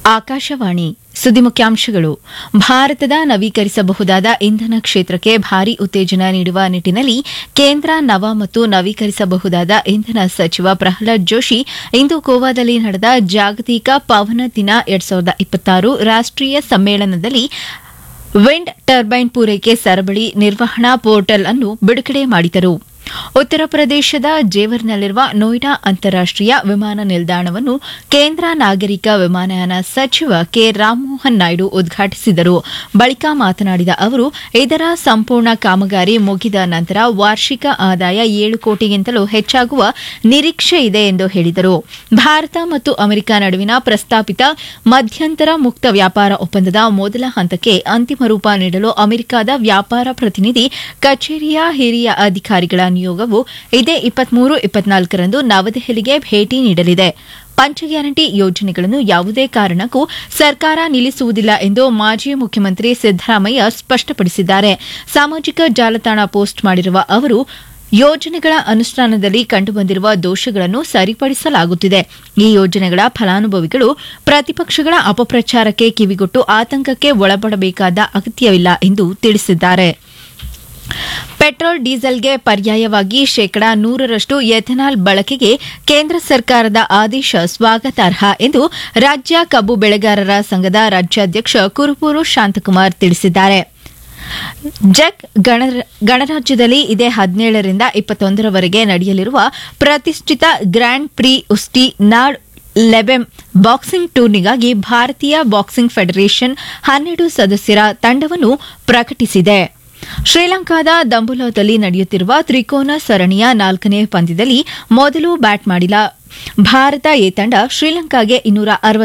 ಆಕಾಶವಾಣಿ ಸುದ್ದಿ ಮುಖ್ಯಾಂಶಗಳು ಭಾರತದ ನವೀಕರಿಸಬಹುದಾದ ಇಂಧನ ಕ್ಷೇತ್ರಕ್ಕೆ ಭಾರಿ ಉತ್ತೇಜನ ನೀಡುವ ನಿಟ್ಟಿನಲ್ಲಿ ಕೇಂದ್ರ ನವ ಮತ್ತು ನವೀಕರಿಸಬಹುದಾದ ಇಂಧನ ಸಚಿವ ಪ್ರಹ್ಲಾದ್ ಜೋಶಿ ಇಂದು ಗೋವಾದಲ್ಲಿ ನಡೆದ ಜಾಗತಿಕ ಪವನ ದಿನ ಎರಡ್ ಸಾವಿರದ ಇಪ್ಪತ್ತಾರು ರಾಷ್ಟೀಯ ಸಮ್ಮೇಳನದಲ್ಲಿ ವಿಂಡ್ ಟರ್ಬೈನ್ ಪೂರೈಕೆ ಸರಬಳಿ ನಿರ್ವಹಣಾ ಪೋರ್ಟಲ್ ಅನ್ನು ಬಿಡುಗಡೆ ಮಾಡಿದರು ಉತ್ತರ ಪ್ರದೇಶದ ಜೇವರ್ನಲ್ಲಿರುವ ನೋಯ್ಡಾ ಅಂತಾರಾಷ್ಟೀಯ ವಿಮಾನ ನಿಲ್ದಾಣವನ್ನು ಕೇಂದ್ರ ನಾಗರಿಕ ವಿಮಾನಯಾನ ಸಚಿವ ಕೆ ರಾಮಮೋಹನ್ ನಾಯ್ಡು ಉದ್ಘಾಟಿಸಿದರು ಬಳಿಕ ಮಾತನಾಡಿದ ಅವರು ಇದರ ಸಂಪೂರ್ಣ ಕಾಮಗಾರಿ ಮುಗಿದ ನಂತರ ವಾರ್ಷಿಕ ಆದಾಯ ಏಳು ಕೋಟಿಗಿಂತಲೂ ಹೆಚ್ಚಾಗುವ ನಿರೀಕ್ಷೆ ಇದೆ ಎಂದು ಹೇಳಿದರು ಭಾರತ ಮತ್ತು ಅಮೆರಿಕ ನಡುವಿನ ಪ್ರಸ್ತಾಪಿತ ಮಧ್ಯಂತರ ಮುಕ್ತ ವ್ಯಾಪಾರ ಒಪ್ಪಂದದ ಮೊದಲ ಹಂತಕ್ಕೆ ಅಂತಿಮ ರೂಪ ನೀಡಲು ಅಮೆರಿಕದ ವ್ಯಾಪಾರ ಪ್ರತಿನಿಧಿ ಕಚೇರಿಯ ಹಿರಿಯ ಅಧಿಕಾರಿಗಳ ನಿಯೋಗವು ಇದೇ ಇಪ್ಪತ್ಮೂರು ಇಪ್ಪತ್ನಾಲ್ಕರಂದು ನವದೆಹಲಿಗೆ ಭೇಟಿ ನೀಡಲಿದೆ ಪಂಚ ಗ್ಯಾರಂಟಿ ಯೋಜನೆಗಳನ್ನು ಯಾವುದೇ ಕಾರಣಕ್ಕೂ ಸರ್ಕಾರ ನಿಲ್ಲಿಸುವುದಿಲ್ಲ ಎಂದು ಮಾಜಿ ಮುಖ್ಯಮಂತ್ರಿ ಸಿದ್ದರಾಮಯ್ಯ ಸ್ಪಷ್ಟಪಡಿಸಿದ್ದಾರೆ ಸಾಮಾಜಿಕ ಜಾಲತಾಣ ಪೋಸ್ಟ್ ಮಾಡಿರುವ ಅವರು ಯೋಜನೆಗಳ ಅನುಷ್ಠಾನದಲ್ಲಿ ಕಂಡುಬಂದಿರುವ ದೋಷಗಳನ್ನು ಸರಿಪಡಿಸಲಾಗುತ್ತಿದೆ ಈ ಯೋಜನೆಗಳ ಫಲಾನುಭವಿಗಳು ಪ್ರತಿಪಕ್ಷಗಳ ಅಪಪ್ರಚಾರಕ್ಕೆ ಕಿವಿಗೊಟ್ಟು ಆತಂಕಕ್ಕೆ ಒಳಪಡಬೇಕಾದ ಅಗತ್ಯವಿಲ್ಲ ಎಂದು ತಿಳಿಸಿದ್ದಾರೆ ಪೆಟ್ರೋಲ್ ಡೀಸೆಲ್ಗೆ ಪರ್ಯಾಯವಾಗಿ ಶೇಕಡಾ ನೂರರಷ್ಟು ಎಥೆನಾಲ್ ಬಳಕೆಗೆ ಕೇಂದ್ರ ಸರ್ಕಾರದ ಆದೇಶ ಸ್ವಾಗತಾರ್ಹ ಎಂದು ರಾಜ್ಯ ಕಬ್ಬು ಬೆಳೆಗಾರರ ಸಂಘದ ರಾಜ್ಯಾಧ್ಯಕ್ಷ ಕುರುಪೂರು ಶಾಂತಕುಮಾರ್ ತಿಳಿಸಿದ್ದಾರೆ ಜಕ್ ಗಣರಾಜ್ಯದಲ್ಲಿ ಇದೇ ಹದಿನೇಳರಿಂದ ಇಪ್ಪತ್ತೊಂದರವರೆಗೆ ನಡೆಯಲಿರುವ ಪ್ರತಿಷ್ಠಿತ grand prix Usti nad Labem boxing ಟೂರ್ನಿಗಾಗಿ ಭಾರತೀಯ ಬಾಕ್ಸಿಂಗ್ ಫೆಡರೇಷನ್ ಹನ್ನೆರಡು ಸದಸ್ಯರ ತಂಡವನ್ನು ಪ್ರಕಟಿಸಿದೆ ಶ್ರೀಲಂಕಾದ ದಂಬುಲಾದಲ್ಲಿ ನಡೆಯುತ್ತಿರುವ ತ್ರಿಕೋನ ಸರಣಿಯ ನಾಲ್ಕನೇ ಪಂದ್ಯದಲ್ಲಿ ಮೊದಲು ಬ್ಯಾಟ್ ಮಾಡಿದ ಭಾರತ ಎ ತಂಡ ಶ್ರೀಲಂಕಾಗೆ ಇನ್ನೂರ